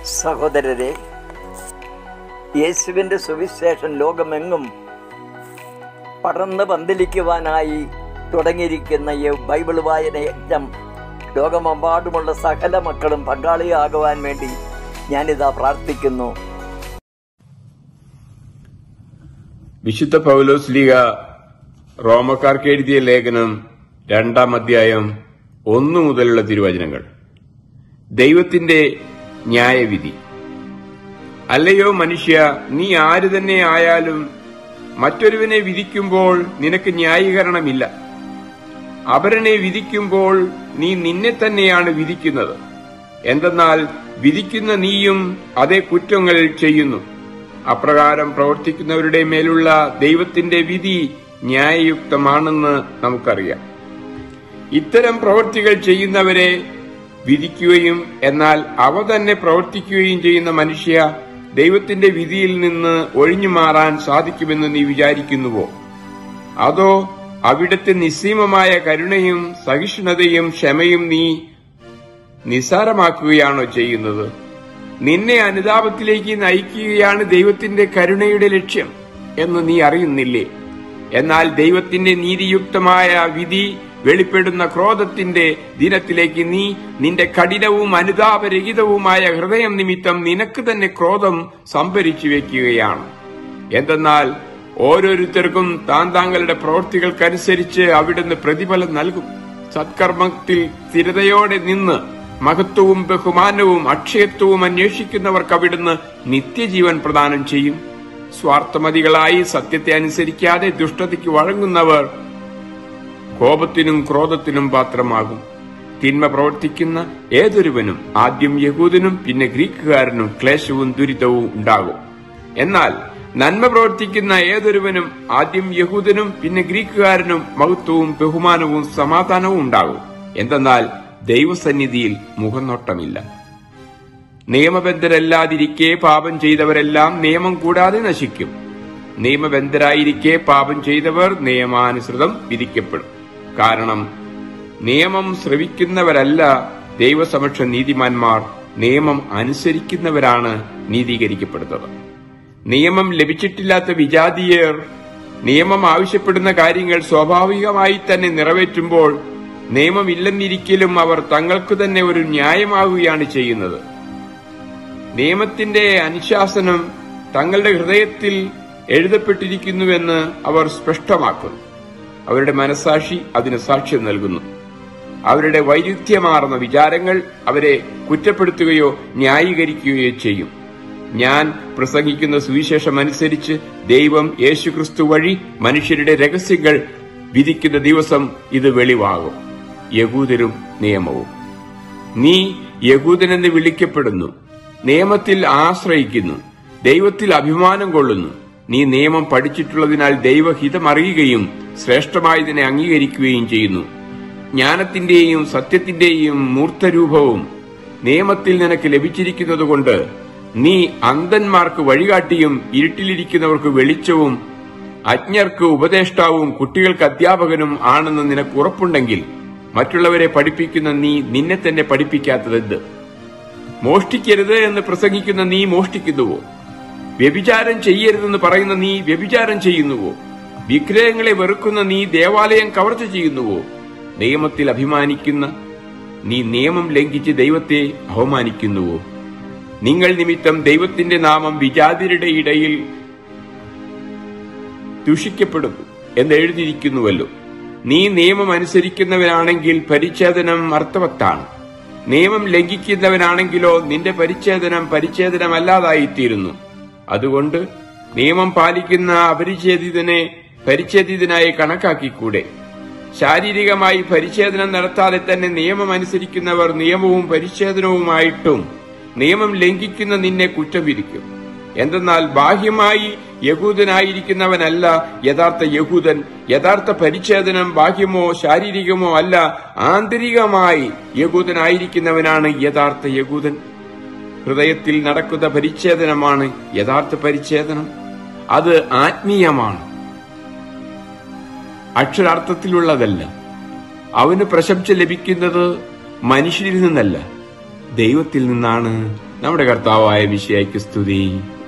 സഹോദരരെ യേശുവിൻ്റെ സുവിശേഷം ലോകമെങ്ങും പടർന്ന് പന്തലിക്കുവാനായി തുടങ്ങിയിരിക്കുന്ന ഈ ബൈബിൾ വായന യജ്ഞം ലോകമെമ്പാടുമുള്ള സകല മക്കളും പങ്കാളിയാകുവാൻ വേണ്ടി ഞാനിതാ പ്രാർത്ഥിക്കുന്നു വിശുദ്ധ പൗലോസ് ലീഗ റോമക്കാർക്ക് എഴുതിയ ലേഖനം രണ്ടാം അധ്യായം ഒന്നു മുതലുള്ള തിരുവചനങ്ങൾ ദൈവത്തിന്റെ ന്യായവിധി അല്ലയോ മനുഷ്യ നീ ആര് തന്നെ ആയാലും മറ്റൊരുവനെ വിധിക്കുമ്പോൾ നിനക്ക് ന്യായീകരണമില്ല അവരനെ വിധിക്കുമ്പോൾ നീ നിന്നെ തന്നെയാണ് വിധിക്കുന്നത് എന്തെന്നാൽ വിധിക്കുന്ന നീയും അതേ കുറ്റങ്ങൾ ചെയ്യുന്നു അപ്രകാരം പ്രവർത്തിക്കുന്നവരുടെ മേലുള്ള ദൈവത്തിന്റെ വിധി ന്യായയുക്തമാണെന്ന് നമുക്കറിയാം ഇത്തരം പ്രവൃത്തികൾ ചെയ്യുന്നവരെ വിധിക്കുകയും എന്നാൽ അവ തന്നെ പ്രവർത്തിക്കുകയും ചെയ്യുന്ന മനുഷ്യ ദൈവത്തിന്റെ വിധിയിൽ നിന്ന് ഒഴിഞ്ഞു മാറാൻ സാധിക്കുമെന്ന് നീ വിചാരിക്കുന്നുവോ അതോ അവിടുത്തെ നിസ്സീമമായ കരുണയും സഹിഷ്ണുതയും ക്ഷമയും നീ നിസ്സാരമാക്കുകയാണോ ചെയ്യുന്നത് നിന്നെ അനുതാപത്തിലേക്ക് നയിക്കുകയാണ് ദൈവത്തിന്റെ കരുണയുടെ ലക്ഷ്യം എന്ന് നീ അറിയുന്നില്ലേ എന്നാൽ ദൈവത്തിന്റെ നീതിയുക്തമായ വിധി വെളിപ്പെടുന്ന ക്രോധത്തിന്റെ ദിനത്തിലേക്ക് നീ നിന്റെ കഠിനവും അനുതാപരഹിതവുമായ ഹൃദയം നിമിത്തം നിനക്ക് തന്നെ ക്രോധം സംഭരിച്ചു വെക്കുകയാണ് എന്തെന്നാൽ ഓരോരുത്തർക്കും താൻ താങ്കളുടെ പ്രവൃത്തികൾക്കനുസരിച്ച് അവിടുന്ന് പ്രതിഫലം നൽകും സത്കർമ്മത്തിൽ സ്ഥിരതയോടെ നിന്ന് മഹത്വവും ബഹുമാനവും അക്ഷയത്വവും അന്വേഷിക്കുന്നവർക്ക് അവിടുന്ന് നിത്യജീവൻ പ്രദാനം ചെയ്യും സ്വാർത്ഥമതികളായി സത്യത്തെ അനുസരിക്കാതെ ദുഷ്ടതയ്ക്ക് വഴങ്ങുന്നവർ കോപത്തിനും ക്രോധത്തിനും പാത്രമാകും തിന്മ പ്രവർത്തിക്കുന്ന ഏതൊരുവനും ആദ്യം യഹൂദനും പിന്നെ ഗ്രീക്കുകാരനും ക്ലേശവും ദുരിതവും ഉണ്ടാകും എന്നാൽ നന്മ പ്രവർത്തിക്കുന്ന ഏതൊരുവനും ആദ്യം യഹൂദനും പിന്നെ ഗ്രീക്കുകാരനും മഹത്വവും ബഹുമാനവും സമാധാനവും ഉണ്ടാകും എന്തെന്നാൽ ദൈവസന്നിധിയിൽ മുഖനോട്ടമില്ല നിയമബദ്ധരല്ലാതിരിക്കെ പാപം ചെയ്തവരെല്ലാം നിയമം കൂടാതെ നശിക്കും നിയമബദ്ധരായിരിക്കെ പാപം ചെയ്തവർ നിയമാനുസൃതം വിധിക്കപ്പെടും കാരണം നിയമം ശ്രവിക്കുന്നവരല്ല ദൈവസമക്ഷ നീതിമാന്മാർ നിയമം അനുസരിക്കുന്നവരാണ് നീതീകരിക്കപ്പെടുന്നത് നിയമം ലഭിച്ചിട്ടില്ലാത്ത വിജാതീയർ നിയമം ആവശ്യപ്പെടുന്ന കാര്യങ്ങൾ സ്വാഭാവികമായി തന്നെ നിറവേറ്റുമ്പോൾ നിയമമില്ലെന്നിരിക്കലും അവർ തങ്ങൾക്ക് തന്നെ ഒരു ന്യായമാവുകയാണ് ചെയ്യുന്നത് നിയമത്തിന്റെ അനുശാസനം തങ്ങളുടെ ഹൃദയത്തിൽ എഴുതപ്പെട്ടിരിക്കുന്നുവെന്ന് അവർ സ്പഷ്ടമാക്കുന്നു അവരുടെ മനസാക്ഷി അതിന് സാക്ഷ്യം നൽകുന്നു അവരുടെ വൈരുദ്ധ്യമാർന്ന വിചാരങ്ങൾ അവരെ കുറ്റപ്പെടുത്തുകയോ ന്യായീകരിക്കുകയോ ചെയ്യും ഞാൻ പ്രസംഗിക്കുന്ന സുവിശേഷം അനുസരിച്ച് ദൈവം യേശുക്രിസ്തു വഴി മനുഷ്യരുടെ രഹസ്യങ്ങൾ വിധിക്കുന്ന ദിവസം ഇത് വെളിവാകും യഹൂദരും നിയമവും നീ യഹൂദനെന്ന് വിളിക്കപ്പെടുന്നു നിയമത്തിൽ ആശ്രയിക്കുന്നു ദൈവത്തിൽ അഭിമാനം കൊള്ളുന്നു നീ നിയമം പഠിച്ചിട്ടുള്ളതിനാൽ ദൈവഹിതം അറിയുകയും ശ്രേഷ്ഠമായതിനെ അംഗീകരിക്കുകയും ചെയ്യുന്നു ജ്ഞാനത്തിന്റെയും സത്യത്തിന്റെയും മൂർത്തരൂപവും നിയമത്തിൽ നിനക്ക് ലഭിച്ചിരിക്കുന്നതുകൊണ്ട് നീ അന്ധന്മാർക്ക് വഴികാട്ടിയും ഇരുട്ടിലിരിക്കുന്നവർക്ക് വെളിച്ചവും അജ്ഞർക്ക് ഉപദേഷ്ടാവും കുട്ടികൾക്ക് അധ്യാപകനും ആണെന്ന് നിനക്ക് ഉറപ്പുണ്ടെങ്കിൽ മറ്റുള്ളവരെ പഠിപ്പിക്കുന്ന നീ നിന്നെ തന്നെ പഠിപ്പിക്കാത്തതെന്ത് മോഷ്ടിക്കരുത് എന്ന് പ്രസംഗിക്കുന്ന നീ മോഷ്ടിക്കുന്നുവോ വ്യഭിചാരം ചെയ്യരുതെന്ന് പറയുന്ന നീ വ്യഭിചാരം ചെയ്യുന്നുവോ വിഗ്രഹങ്ങളെ വെറുക്കുന്ന നീ ദേവാലയം കവർച്ച ചെയ്യുന്നുവോ നിയമത്തിൽ അഭിമാനിക്കുന്ന നീ നിയമം ലംഘിച്ച് ദൈവത്തെ അവമാനിക്കുന്നുവോ നിങ്ങൾ നിമിത്തം ദൈവത്തിന്റെ നാമം വിജാതിരുടെ ഇടയിൽ ദുഷിക്കപ്പെടുന്നു എന്ന് എഴുതിയിരിക്കുന്നുവല്ലോ നീ നിയമം അനുസരിക്കുന്നവനാണെങ്കിൽ പരിച്ഛേദനം അർത്ഥവത്താണ് നിയമം ലംഘിക്കുന്നവനാണെങ്കിലോ നിന്റെ പരിച്ഛേദനം പരിച്ഛേദനമല്ലാതായിത്തീരുന്നു അതുകൊണ്ട് നിയമം പാലിക്കുന്ന അപരിച്ഛേദിതനെ പരിച്ഛേദിതനായി കണക്കാക്കിക്കൂടെ ശാരീരികമായി പരിച്ഛേദനം നടത്താതെ തന്നെ നിയമം അനുസരിക്കുന്നവർ നിയമവും പരിച്ഛേദനവുമായിട്ടും നിയമം ലംഘിക്കുന്ന നിന്നെ കുറ്റം വിധിക്കും എന്തെന്നാൽ ബാഹ്യമായി യഹൂദനായിരിക്കുന്നവനല്ല യഥാർത്ഥ യഹൂദൻ യഥാർത്ഥ പരിച്ഛേദനം ബാഹ്യമോ ശാരീരികമോ അല്ല ആന്തരികമായി യഹൂദനായിരിക്കുന്നവനാണ് യഥാർത്ഥ യഹൂദൻ ഹൃദയത്തിൽ നടക്കുന്ന പരിച്ഛേദനമാണ് യഥാർത്ഥ പരിച്ഛേദനം അത് ആത്മീയമാണ് അക്ഷരാർത്ഥത്തിലുള്ളതല്ല അവന് പ്രശംസ ലഭിക്കുന്നത് മനുഷ്യരിൽ നിന്നല്ല ദൈവത്തിൽ നിന്നാണ് നമ്മുടെ കർത്താവായ മിശിയായ്ക്ക് സ്തുതി